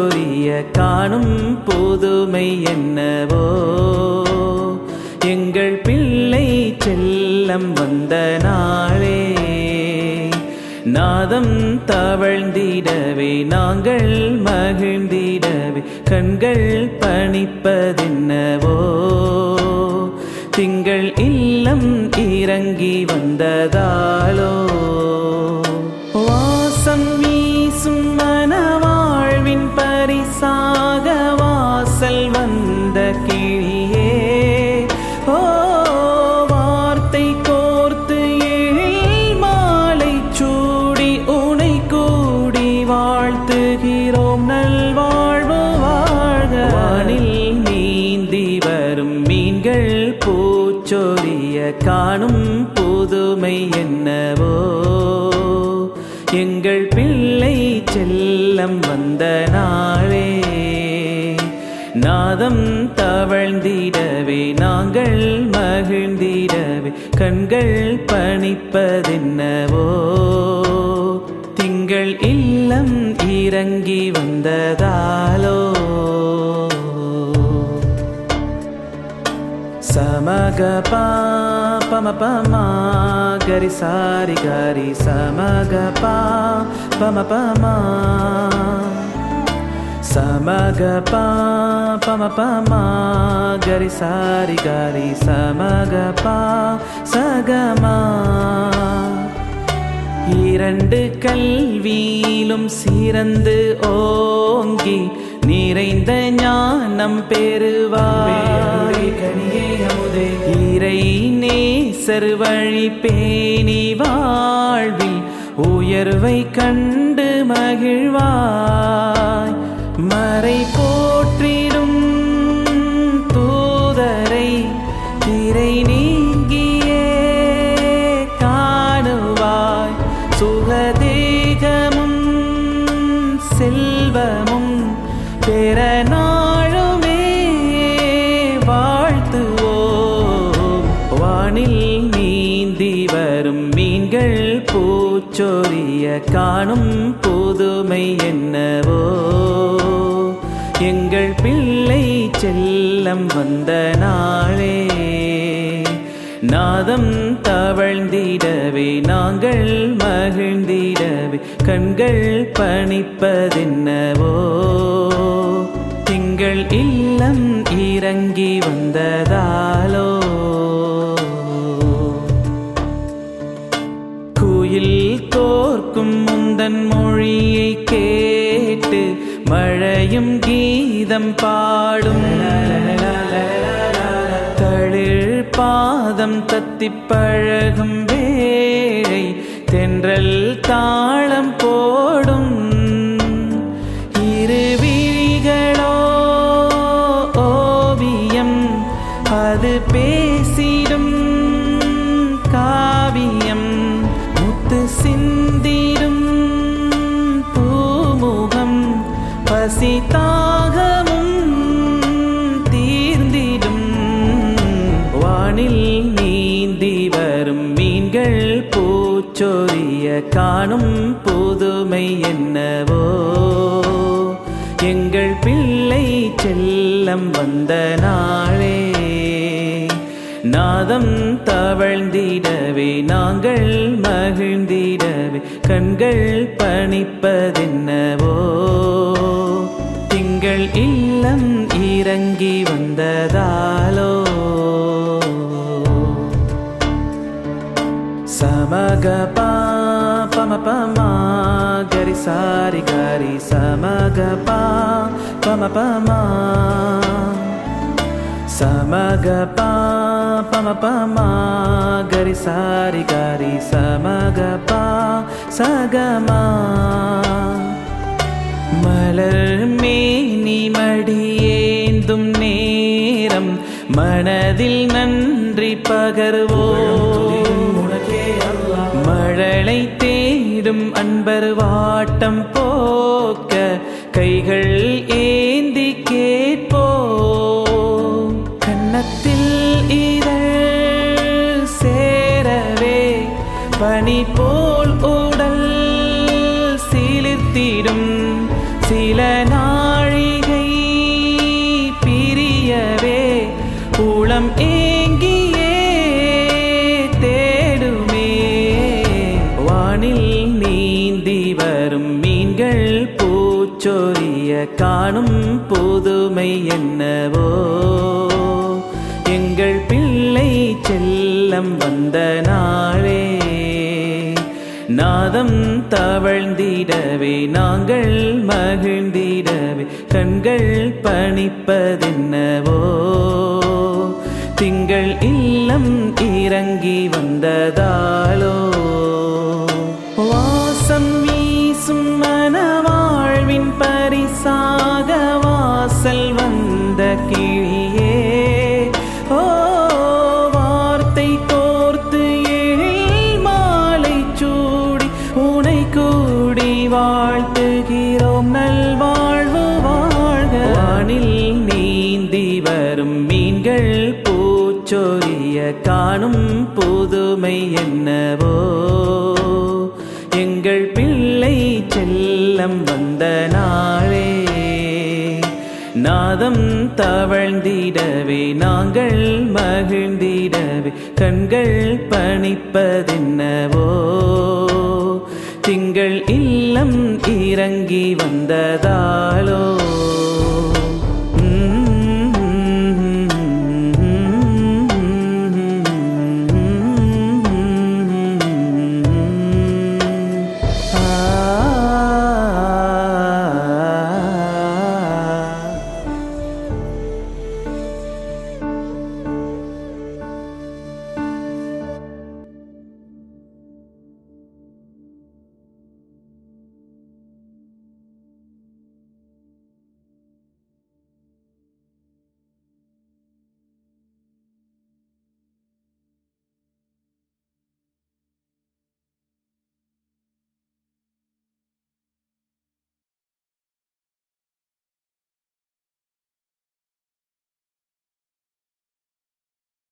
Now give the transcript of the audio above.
பூச்சொரிய காணும் புதுமை என்னவோ எங்கள் பிள்ளை செல்லம் வந்த நாளே நாதம் தவழ்ந்திடவே நாங்கள் மகிழ்ந்திடவே கண்கள் பணிப்பதென்னவோ திங்கள் இல்லம் இறங்கி வந்ததாலோ வாசம் வீசும் மனவாழ்வின் பரிசாக வாசல் வந்த கிளியே ஓ வார்த்தை கோர்த்து எழில் மாலை சூடி உனை கூடி வாழ்த்துகிறோம் நல்வாழ்வு வாழ்க வானில் நீந்தி வரும் மீன்கள் பூச்சொரிய காணும் புதுமை என்னவோ எங்கள் பிள்ளை செல்லம் வந்த நாளே நாதம் தவழ்ந்திடவே நாங்கள் மகிழ்ந்திடவே கண்கள் பணிப்பதென்னவோ திங்கள் இல்லம் இறங்கி வந்ததாலோ సమగ పమ పమ గరి సారి గరి సమగ పమ పమ సమగ పమ పమ గరి సారి గరి సమగ ప సగమా இரண்டு கல்வியிலும் சிறந்து ஓங்கி நிறைந்த ஞானம் பெறுவாய் இறை நேசர் வழி பேணி வாழ்வில் உயர்வை கண்டு மகிழ்வாய் மறை போற்றிடும் தூதரை திரை நீங்கியே காணுவாய் சுகதேகமும் செல்வமும் பெற நாளுமே வாழ்த்துவோம் வானில் நீந்தி வரும் மீன்கள் பூச்சொரிய காணும் புதுமை என்னவோ எங்கள் பிள்ளை செல்லம் வந்த நாளே நாதம் தவழ்ந்திடவே நாங்கள் மகிழ்ந்திடவே கண்கள் பணிப்பதென்னவோ திங்கள் இல்லம் இறங்கி வந்ததாலோ குயில் தோற்கும் முந்தன் மொழியை கேட்டு மழையும் கீதம் பாடும் தளிர் பாதம் தத்திப் பழகும் வேளை தென்றல் தாளம் போடும் இரு விழிகளோ ஓவியம் அது பேசிடும் காவியம் முத்து சிந்திடும் பூமுகம் பசி தாகமும் தீர்ந்திடும் வானில் நீந்தி வரும் மீன்கள் பூச்சொரிய காணும் புதுமை என்னவோ எங்கள் பிள்ளை செல்லம் வந்த நாளே நாதம் தவழ்ந்திடவே நாங்கள் மகிழ்ந்திடவே கண்கள் பணிப்பதென்னவோ திங்கள் இல்லம் இறங்கி வந்ததாலோ సమగ పమ పమ గరి సారి గరి సమగ పమ పమ సమగ పమ పమ గరి సారి గరి సమగ ప సగమా மலர் மேனி மடியேந்தும் நேரம் மனதில் நன்றி பகர்வோம் மழலை தேடும் அன்பர் வாட்டம் போக்க கைகள் ஏந்தி கேட்போ கன்னத்தில் இதழ் சேரவே பனி போல் உடல் சிலிர்த்திடும் சில நாள் காணும் புதுமை என்னவோ எங்கள் பிள்ளை செல்லம் வந்த நாளே நாதம் தவழ்ந்திடவே நாங்கள் மகிழ்ந்திடவே கண்கள் பணிப்பதென்னவோ திங்கள் இல்லம் இறங்கி வந்ததாலோ வாசம் வீசும் மனவாழ்வின் பரிசாக வாசல் வந்த கிளியே ஓ வார்த்தை கோர்த்து எழில் மாலை சூடி உனை கூடி வாழ்த்துகிறோம் நல்வாழ்வு வாழ்க வானில் நீந்தி வரும் மீன்கள் பூச்சொரிய காணும் புதுமை என்னவோ எங்கள் பிள்ளை செல்லம் வந்த நாளே நாதம் தவழ்ந்திடவே நாங்கள் மகிழ்ந்திடவே கண்கள் பணிப்பதென்னவோ திங்கள் இல்லம் இறங்கி வந்ததாலோ